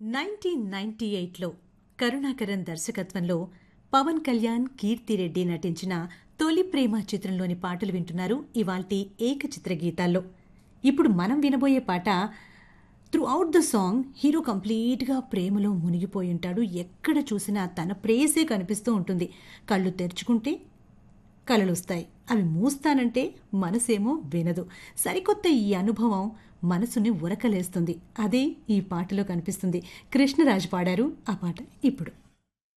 nineteen ninety ఎయిట్లో కరుణాకరన్ దర్శకత్వంలో పవన్ కళ్యాణ్ కీర్తిరెడ్డి నటించిన తొలి ప్రేమ చిత్రంలోని పాటలు వింటున్నారు ఇవాల్టి ఏకచిత్ర గీతాల్లో ఇప్పుడు మనం వినబోయే పాట through out the song hero కంప్లీట్గా ప్రేమలో మునిగిపోయి ఉంటాడు ఎక్కడ చూసినా తన ప్రేసే కనిపిస్తూ ఉంటుంది కళ్ళు తెరుచుకుంటే కలలు వస్తాయి అవి మూస్తానంటే మనసేమో వినదు సరికొత్త ఈ అనుభవం మనసుని ఉరకలేస్తుంది అదే ఈ పాటలో కనిపిస్తుంది కృష్ణరాజు పాడారు ఆ పాట ఇప్పుడు